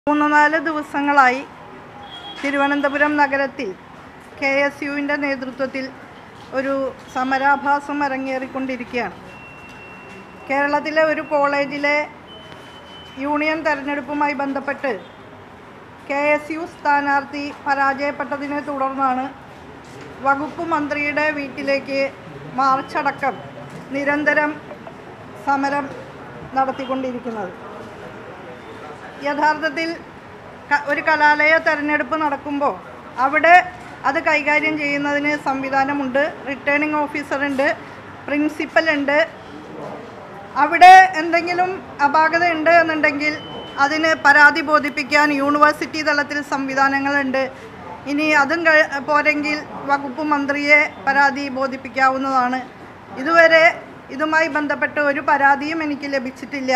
മൂന്ന് നാല് ദിവസങ്ങളായി തിരുവനന്തപുരം നഗരത്തിൽ കെ എസ് യുവിൻ്റെ നേതൃത്വത്തിൽ ഒരു സമരാഭാസം അരങ്ങേറിക്കൊണ്ടിരിക്കുകയാണ് കേരളത്തിലെ ഒരു കോളേജിലെ യൂണിയൻ തെരഞ്ഞെടുപ്പുമായി ബന്ധപ്പെട്ട് കെ എസ് യു സ്ഥാനാർത്ഥി പരാജയപ്പെട്ടതിനെ തുടർന്നാണ് വകുപ്പ് മന്ത്രിയുടെ വീട്ടിലേക്ക് മാർച്ചടക്കം നിരന്തരം സമരം നടത്തിക്കൊണ്ടിരിക്കുന്നത് യഥാർത്ഥത്തിൽ ക- ഒരു കലാലയ തെരഞ്ഞെടുപ്പ് നടക്കുമ്പോൾ അവിടെ അത് കൈകാര്യം ചെയ്യുന്നതിന് സംവിധാനമുണ്ട് റിട്ടേണിംഗ് ഓഫീസറുണ്ട് പ്രിൻസിപ്പൽ ഉണ്ട് അവിടെ എന്തെങ്കിലും അപാകത ഉണ്ട് എന്നുണ്ടെങ്കിൽ അതിന് പരാതി ബോധിപ്പിക്കാൻ യൂണിവേഴ്സിറ്റി തലത്തിൽ സംവിധാനങ്ങളുണ്ട് ഇനി അതും കഴി പോരെങ്കിൽ വകുപ്പ് മന്ത്രിയെ പരാതി ബോധിപ്പിക്കാവുന്നതാണ് ഇതുവരെ ഇതുമായി ബന്ധപ്പെട്ട് ഒരു പരാതിയും എനിക്ക് ലഭിച്ചിട്ടില്ല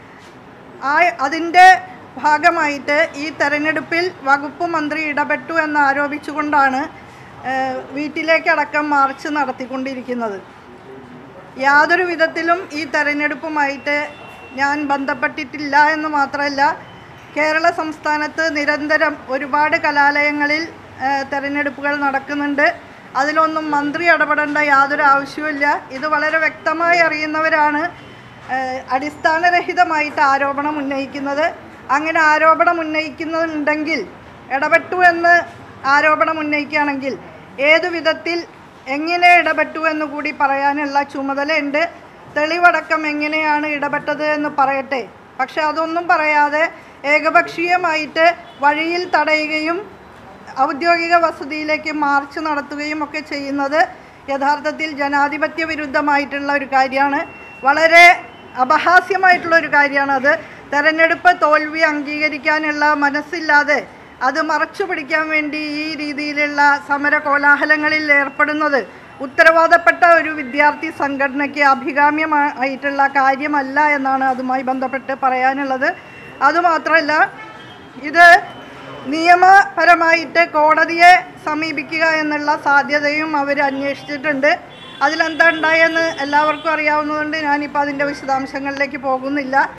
ആ അതിൻ്റെ ഭാഗമായിട്ട് ഈ തെരഞ്ഞെടുപ്പിൽ വകുപ്പ് മന്ത്രി ഇടപെട്ടു എന്ന് ആരോപിച്ചുകൊണ്ടാണ് ഏഹ്, വീട്ടിലേക്കടക്കം മാർച്ച് നടത്തിക്കൊണ്ടിരിക്കുന്നത് യാതൊരു വിധത്തിലും ഈ തെരഞ്ഞെടുപ്പുമായിട്ട് ഞാൻ ബന്ധപ്പെട്ടിട്ടില്ല എന്ന് മാത്രമല്ല കേരള സംസ്ഥാനത്ത് നിരന്തരം ഒരുപാട് കലാലയങ്ങളിൽ ഏഹ്, തെരഞ്ഞെടുപ്പുകൾ നടക്കുന്നുണ്ട് അതിലൊന്നും മന്ത്രി ഇടപെടേണ്ട യാതൊരു ആവശ്യവുമില്ല ഇത് വളരെ വ്യക്തമായി അറിയുന്നവരാണ് ഏഹ്, അടിസ്ഥാനരഹിതമായിട്ട് ആരോപണം ഉന്നയിക്കുന്നത് അങ്ങനെ ആരോപണം ഉന്നയിക്കുന്നുണ്ടെങ്കിൽ ഇടപെട്ടു എന്ന് ആരോപണം ഉന്നയിക്കുകയാണെങ്കിൽ ഏതു വിധത്തിൽ എങ്ങനെ ഇടപെട്ടു എന്ന് കൂടി പറയാനുള്ള ചുമതലയുണ്ട് തെളിവടക്കം എങ്ങനെയാണ് ഇടപെട്ടത് എന്ന് പറയട്ടെ പക്ഷെ അതൊന്നും പറയാതെ ഏകപക്ഷീയമായിട്ട് വഴിയിൽ തടയുകയും ഔദ്യോഗിക വസതിയിലേക്ക് മാർച്ച് നടത്തുകയും ഒക്കെ ചെയ്യുന്നത് യഥാർത്ഥത്തിൽ ജനാധിപത്യ വിരുദ്ധമായിട്ടുള്ള ഒരു കാര്യമാണ് വളരെ അപഹാസ്യമായിട്ടുള്ള ഒരു കാര്യമാണ് അത് തെരഞ്ഞെടുപ്പ് തോൽവി അംഗീകരിക്കാനുള്ള മനസ്സില്ലാതെ അത് മറച്ചു പിടിക്കാൻ വേണ്ടി ഈ രീതിയിലുള്ള സമര കോലാഹലങ്ങളിൽ ഏർപ്പെടുന്നത് ഉത്തരവാദപ്പെട്ട ഒരു വിദ്യാർത്ഥി സംഘടനയ്ക്ക് അഭികാമ്യമായിട്ടുള്ള കാര്യമല്ല എന്നാണ് അതുമായി ബന്ധപ്പെട്ട് പറയാനുള്ളത് അതുമാത്രമല്ല ഇത് നിയമപരമായിട്ട് കോടതിയെ സമീപിക്കുക എന്നുള്ള സാധ്യതയും അവർ അന്വേഷിച്ചിട്ടുണ്ട് അതിലെന്താ ഉണ്ടായെന്ന് എല്ലാവർക്കും അറിയാവുന്നതുകൊണ്ട് ഞാനിപ്പോൾ അതിൻ്റെ വിശദാംശങ്ങളിലേക്ക് പോകുന്നില്ല